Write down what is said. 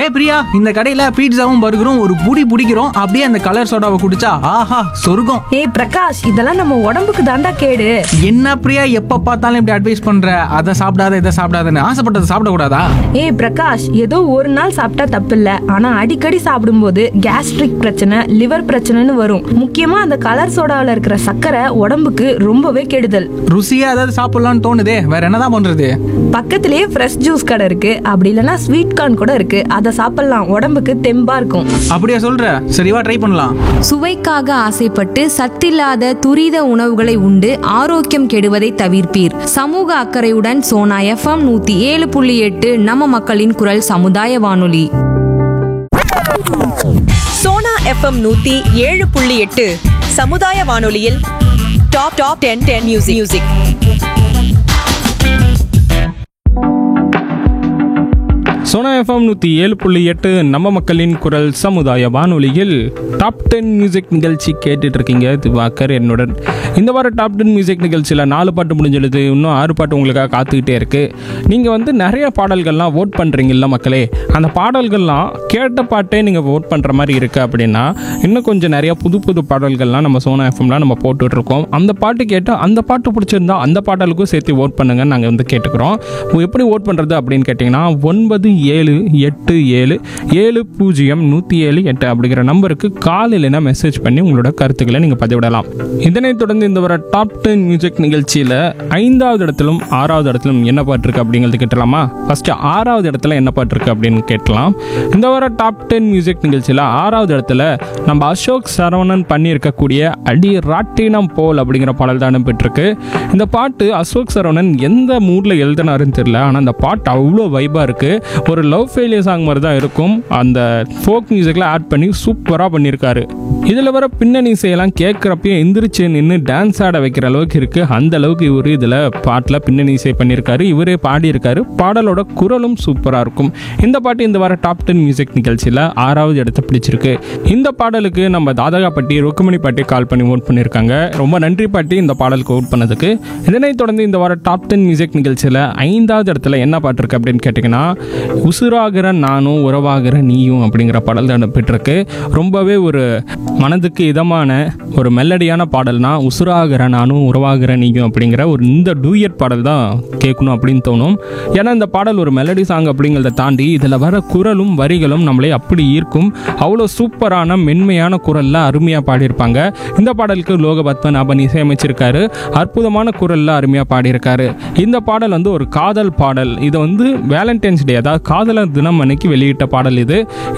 ஏ பிரியா இந்த கடையில பீட்சாவும் பர்கரும் ஒரு புடி பிடிக்கிறோம் அப்படியே அந்த கலர் சோடாவை குடிச்சா ஆஹா சொர்க்கம் ஏய் பிரகாஷ் இதெல்லாம் நம்ம உடம்புக்கு தாண்டா கேடு என்ன பிரியா எப்ப பார்த்தாலும் இப்படி அட்வைஸ் பண்ற அதை சாப்பிடாத இதை சாப்பிடாதன்னு ஆசைப்பட்டதை சாப்பிடக்கூடாதா ஏய் பிரகாஷ் ஏதோ ஒரு நாள் சாப்பிட்டா தப்பில்ல ஆனா அடிக்கடி சாப்பிடும்போது கேஸ்ட்ரிக் பிரச்சனை லிவர் பிரச்சனைன்னு வரும் முக்கியமா அந்த கலர் சோடாவில் இருக்கிற சர்க்கரை உடம்புக்கு ரொம்பவே கெடுதல் ருசியா ஏதாவது சாப்பிடலாம்னு தோணுதே வேற என்னதான் பண்றது பக்கத்திலேயே ஃப்ரெஷ் ஜூஸ் கடை இருக்கு அப்படி இல்லைன்னா ஸ்வீட் கார்ன் கூட இருக்கு அதை சாப்பிடலாம் உடம்புக்கு தெம்பா இருக்கும் அப்படியா சொல்ற சரிவா ட்ரை பண்ணலாம் சுவைக்காக ஆசைப்பட்டு சத்தில்லாத துரித உணவுகளை உண்டு ஆரோக்கியம் கெடுவதை தவிர்ப்பீர் சமூக அக்கறையுடன் சோனா எஃப்எம் நூத்தி ஏழு புள்ளி எட்டு நம்ம மக்களின் குரல் சமுதாய வானொலி சோனா எஃப்எம் நூத்தி ஏழு புள்ளி எட்டு சமுதாய வானொலியில் top top ten ten music music Sona FM நூற்றி ஏழு புள்ளி எட்டு நம்ம மக்களின் குரல் சமுதாய வானொலியில் டாப் டென் மியூசிக் நிகழ்ச்சி கேட்டுட்டு இருக்கீங்க திவாகர் என்னுடன் இந்த வாரம் டாப் டென் மியூசிக் நிகழ்ச்சியில் நாலு பாட்டு முடிஞ்சிடுது இன்னும் ஆறு பாட்டு உங்களுக்காக காத்துக்கிட்டே இருக்கு நீங்கள் வந்து நிறைய பாடல்கள்லாம் ஓட் பண்ணுறீங்கல்ல மக்களே அந்த பாடல்கள்லாம் கேட்ட பாட்டே நீங்கள் ஓட் பண்ணுற மாதிரி இருக்கு அப்படின்னா இன்னும் கொஞ்சம் நிறைய புது புது பாடல்கள்லாம் நம்ம சோனா எஃப்எம்லாம் நம்ம போட்டுட்டு இருக்கோம் அந்த பாட்டு கேட்டால் அந்த பாட்டு பிடிச்சிருந்தா அந்த பாடலுக்கும் சேர்த்து ஓட் பண்ணுங்கன்னு நாங்கள் வந்து கேட்டுக்கிறோம் எப்படி ஓட் பண்ணுறது அப்படின்னு கேட்டிங்கன்னா ஒன்பது ஏழு எட்டு ஏழு ஏழு பூஜ்ஜியம் நூற்றி ஏழு எட்டு அப்படிங்கிற நம்பருக்கு கால் இல்லைன்னா மெசேஜ் பண்ணி உங்களோட கருத்துக்களை நீங்கள் பதிவிடலாம் இதனைத் தொடர்ந்து இந்த வர டாப் டென் மியூசிக் நிகழ்ச்சியில் ஐந்தாவது இடத்திலும் ஆறாவது இடத்திலும் என்ன பாட்டு இருக்கு அப்படிங்கிறது கேட்டலாமா ஃபர்ஸ்ட் ஆறாவது இடத்துல என்ன பாட்டு இருக்கு அப்படின்னு கேட்கலாம் இந்த வர டாப் டென் மியூசிக் நிகழ்ச்சியில் ஆறாவது இடத்துல நம்ம அசோக் சரவணன் பண்ணியிருக்கக்கூடிய அடி ராட்டினம் போல் அப்படிங்கிற பாடல் தான் பெற்றிருக்கு இந்த பாட்டு அசோக் சரவணன் எந்த மூடில் எழுதினாருன்னு தெரியல ஆனால் அந்த பாட்டு அவ்வளோ வைபாக இருக்குது ஒரு லவ் ஃபெயிலியர் சாங் மாதிரி தான் இருக்கும் அந்த ஃபோக் மியூசிக்கில் ஆட் பண்ணி சூப்பராக பண்ணியிருக்காரு இதில் வர பின்னணி இசையெல்லாம் கேட்குறப்பயே எந்திரிச்சு நின்று டான்ஸ் ஆட வைக்கிற அளவுக்கு இருக்குது அந்த அளவுக்கு இவர் இதில் பாட்டில் பின்னணி இசை பண்ணியிருக்காரு இவரே பாடியிருக்காரு பாடலோட குரலும் சூப்பராக இருக்கும் இந்த பாட்டு இந்த வார டாப் டென் மியூசிக் நிகழ்ச்சியில் ஆறாவது இடத்த பிடிச்சிருக்கு இந்த பாடலுக்கு நம்ம தாதகா பாட்டி ருக்குமணி பாட்டி கால் பண்ணி ஓட் பண்ணியிருக்காங்க ரொம்ப நன்றி பாட்டி இந்த பாடலுக்கு ஓட் பண்ணதுக்கு இதனைத் தொடர்ந்து இந்த வார டாப் டென் மியூசிக் நிகழ்ச்சியில் ஐந்தாவது இடத்துல என்ன பாட்டு இருக்கு அப்படின்னு கேட்டிங்கன்னா உசுராகிற நானும் உறவாகிற நீயும் அப்படிங்கிற பாடல் தான் பெற்றிருக்கு ரொம்பவே ஒரு மனதுக்கு இதமான ஒரு மெல்லடியான பாடல்னா உசுராகிற நானும் உறவாகிற நீயும் அப்படிங்கிற ஒரு இந்த டூயட் பாடல் தான் கேட்கணும் அப்படின்னு தோணும் ஏன்னா இந்த பாடல் ஒரு மெலடி சாங் அப்படிங்கிறத தாண்டி இதில் வர குரலும் வரிகளும் நம்மளை அப்படி ஈர்க்கும் அவ்வளோ சூப்பரான மென்மையான குரலில் அருமையாக பாடியிருப்பாங்க இந்த பாடலுக்கு லோக பத்மநாபன் இசையமைச்சிருக்காரு அற்புதமான குரலில் அருமையாக பாடியிருக்காரு இந்த பாடல் வந்து ஒரு காதல் பாடல் இது வந்து வேலண்டைன்ஸ் டே அதாவது காதலர் தினம் அன்னைக்கு வெளியிட்ட பாடல் இது